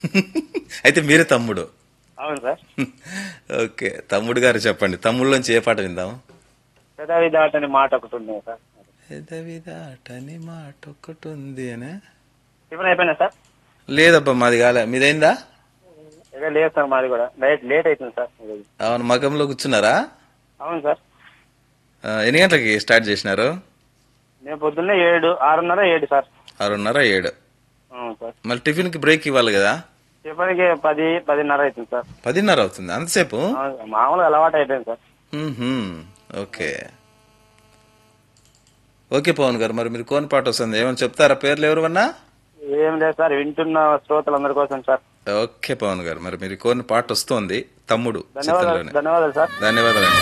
అయితే మీరే తమ్ముడు అవును సార్ ఓకే తమ్ముడు గారు చెప్పండి తమ్ముళ్ళలోంచి ఏ పాట విందాం పెదవి దాటని మాట ఒకటి ఉంది సార్ పెదవి దాటని మాట ఒకటి ఉంది అనే టిఫిన్ అయిపోయినా సార్ లేదబ్బా మాది కాలే మీదైందా ఇక లేదు సార్ మాది కూడా లేట్ లేట్ అవుతుంది సార్ ఈరోజు. అవును మగంలో కూర్చున్నారా అవును సార్ ఆ, ఎన్ని గంటలకి స్టార్ట్ చేసినారు నేను పొద్దున్నే ఏడు ఆరున్నర ఏడు సార్ ఆరున్నర ఏడు అవును సార్ మళ్ళీ టిఫిన్కి బ్రేక్ ఇవ్వాలి కదా టిఫిన్కి పది పదిన్నర అవుతుంది సార్ పదిన్నర అవుతుంది అంతసేపు అవును, మామూలుగా అలవాటు అయిపోయింది సార్ మ్మ్హ్మ్. ఓకే ఓకే పవన్ గారు మరి మీరు కోన్ పాట వస్తుంది ఏమైనా చెప్తారా పేర్లు ఎవరువన్నా ఏం లేదు సార్ వింటున్న శ్రోతలందరి కోసం సార్ ఓకే పవన్ గారు మరి మీరు కోన్ పాట వస్తోంది తమ్ముడు ధన్యవాదాలు చిత్రంలోనే ధన్యవాదాలు సార్ ధన్యవాదాలండి